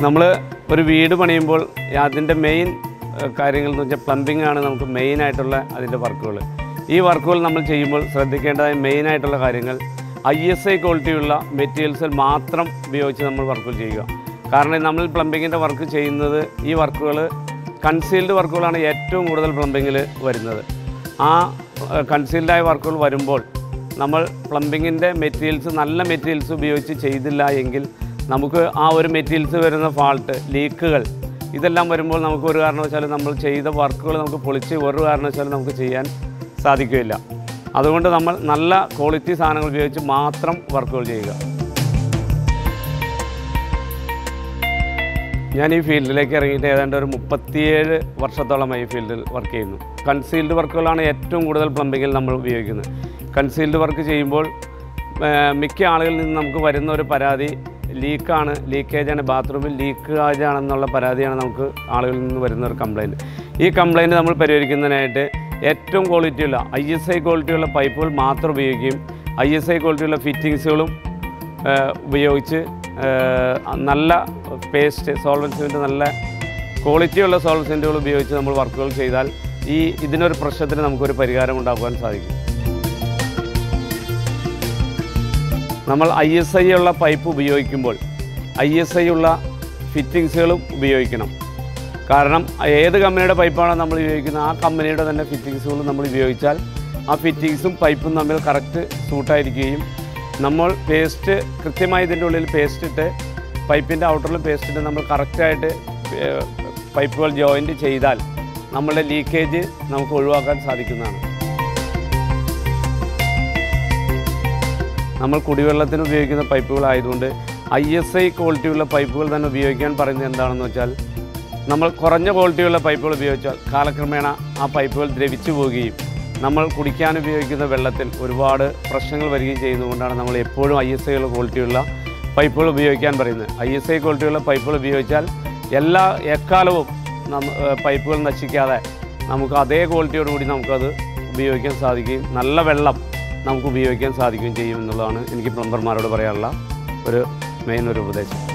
നമ്മൾ ഒരു വീട് പണിയുമ്പോൾ അതിൻ്റെ മെയിൻ കാര്യങ്ങൾ എന്ന് വെച്ചാൽ പ്ലംബിംഗ് ആണ് നമുക്ക് മെയിൻ ആയിട്ടുള്ള അതിൻ്റെ വർക്കുകൾ ഈ വർക്കുകൾ നമ്മൾ ചെയ്യുമ്പോൾ ശ്രദ്ധിക്കേണ്ടതായ മെയിൻ ആയിട്ടുള്ള കാര്യങ്ങൾ ഐ എസ് ഐ ക്വാളിറ്റിയുള്ള മെറ്റീരിയൽസിൽ മാത്രം ഉപയോഗിച്ച് നമ്മൾ വർക്കുകൾ ചെയ്യുക കാരണം നമ്മൾ പ്ലംബിങ്ങിൻ്റെ വർക്ക് ചെയ്യുന്നത് ഈ വർക്കുകൾ കൺസീൽഡ് വർക്കുകളാണ് ഏറ്റവും കൂടുതൽ പ്ലംബിങ്ങിൽ വരുന്നത് ആ കൺസീൽഡായ വർക്കുകൾ വരുമ്പോൾ നമ്മൾ പ്ലംബിങ്ങിൻ്റെ മെറ്റീരിയൽസ് നല്ല മെറ്റീരിയൽസ് ഉപയോഗിച്ച് ചെയ്തില്ല എങ്കിൽ നമുക്ക് ആ ഒരു മെറ്റീരിയൽസ് വരുന്ന ഫാൾട്ട് ലീക്കുകൾ ഇതെല്ലാം വരുമ്പോൾ നമുക്ക് ഒരു കാരണവശാലും നമ്മൾ ചെയ്ത വർക്കുകൾ നമുക്ക് പൊളിച്ച് ഒരു കാരണവശാലും നമുക്ക് ചെയ്യാൻ സാധിക്കുകയില്ല അതുകൊണ്ട് നമ്മൾ നല്ല ക്വാളിറ്റി സാധനങ്ങൾ ഉപയോഗിച്ച് മാത്രം വർക്കുകൾ ചെയ്യുക ഞാൻ ഈ ഫീൽഡിലേക്ക് ഇറങ്ങിയിട്ട് ഏതാണ്ട് ഒരു മുപ്പത്തിയേഴ് വർഷത്തോളമായി ഈ ഫീൽഡിൽ വർക്ക് ചെയ്യുന്നു കൺസീൽഡ് വർക്കുകളാണ് ഏറ്റവും കൂടുതൽ പ്ലംബിങ്ങിൽ നമ്മൾ ഉപയോഗിക്കുന്നത് കൺസീൽഡ് വർക്ക് ചെയ്യുമ്പോൾ ആ, മിക്ക ആളുകളിൽ നിന്ന് നമുക്ക് വരുന്ന ഒരു പരാതി ലീക്കാണ് ലീക്കേജാണ് ബാത്റൂമിൽ ലീക്കേജ് ആണെന്നുള്ള പരാതിയാണ് നമുക്ക് ആളുകളിൽ നിന്ന് വരുന്ന ഒരു കംപ്ലയിൻറ്റ് ഈ കംപ്ലയിൻറ്റ് നമ്മൾ പരിഹരിക്കുന്നതിനായിട്ട് ഏറ്റവും ക്വാളിറ്റിയുള്ള ഐ എസ് ഐ ക്വാളിറ്റിയുള്ള പൈപ്പുകൾ മാത്രം ഉപയോഗിക്കുകയും ഐ എസ് ഐ ക്വാളിറ്റിയുള്ള ഫിറ്റിങ്സുകളും ഏഹ് ഉപയോഗിച്ച് ഏഹ് നല്ല പേസ്റ്റ് സോൾവൻസിൻ്റെ നല്ല ക്വാളിറ്റിയുള്ള സോൾവൻസിൻ്റുകൾ ഉപയോഗിച്ച് നമ്മൾ വർക്കുകൾ ചെയ്താൽ ഈ ഇതിനൊരു പ്രശ്നത്തിന് നമുക്കൊരു പരിഹാരം ഉണ്ടാക്കുവാൻ സാധിക്കും നമ്മൾ ഐ എസ് ഐ ഉള്ള പൈപ്പ് ഉപയോഗിക്കുമ്പോൾ ഐ എസ് ഐ ഉള്ള ഫിറ്റിങ്സുകളും ഉപയോഗിക്കണം കാരണം ഏത് കമ്പനിയുടെ പൈപ്പാണോ നമ്മൾ ഉപയോഗിക്കുന്നത് ആ കമ്പനിയുടെ തന്നെ ഫിറ്റിങ്സുകളും നമ്മൾ ഉപയോഗിച്ചാൽ ആ ഫിറ്റിങ്സും പൈപ്പും തമ്മിൽ കറക്റ്റ് സൂട്ടായിരിക്കുകയും നമ്മൾ പേസ്റ്റ് കൃത്യമായി ഇതിൻ്റെ ഉള്ളിൽ പേസ്റ്റ് ഇട്ട് പൈപ്പിൻ്റെ ഔട്ടറിൽ പേസ്റ്റ് ഇട്ട് നമ്മൾ കറക്റ്റായിട്ട് പൈപ്പുകൾ ജോയിൻറ്റ് ചെയ്താൽ നമ്മളുടെ ലീക്കേജ് നമുക്ക് ഒഴിവാക്കാൻ സാധിക്കുന്നതാണ് നമ്മൾ കുടിവെള്ളത്തിന് ഉപയോഗിക്കുന്ന പൈപ്പുകളായതുകൊണ്ട് ഐ എസ് ഐ ക്വാളിറ്റിയുള്ള പൈപ്പുകൾ തന്നെ ഉപയോഗിക്കാൻ പറയുന്നത് എന്താണെന്ന് വെച്ചാൽ നമ്മൾ കുറഞ്ഞ ക്വാളിറ്റിയുള്ള പൈപ്പുകൾ ഉപയോഗിച്ചാൽ കാലക്രമേണ ആ പൈപ്പുകൾ ദ്രവിച്ചു പോവുകയും നമ്മൾ കുടിക്കാൻ ഉപയോഗിക്കുന്ന വെള്ളത്തിൽ ഒരുപാട് പ്രശ്നങ്ങൾ വരികയും ചെയ്യുന്നതുകൊണ്ടാണ് നമ്മൾ എപ്പോഴും ഐ എസ് ഐ ക്വാളിറ്റിയുള്ള പൈപ്പുകൾ ഉപയോഗിക്കാൻ പറയുന്നത് ഐ എസ് ഐ ക്വാളിറ്റിയുള്ള പൈപ്പുകൾ ഉപയോഗിച്ചാൽ എല്ലാ എക്കാലവും നമ്മ ഏഹ് പൈപ്പുകൾ നശിക്കാതെ നമുക്ക് അതേ ക്വാളിറ്റിയോടുകൂടി നമുക്കത് ഉപയോഗിക്കാൻ സാധിക്കുകയും നല്ല വെള്ളം നമുക്ക് ഉപയോഗിക്കാൻ സാധിക്കുകയും ചെയ്യും എന്നുള്ളതാണ് എനിക്ക് പ്ലംബർമാരോട് പറയാനുള്ള ഒരു മെയിൻ ഒരു ഉപദേശം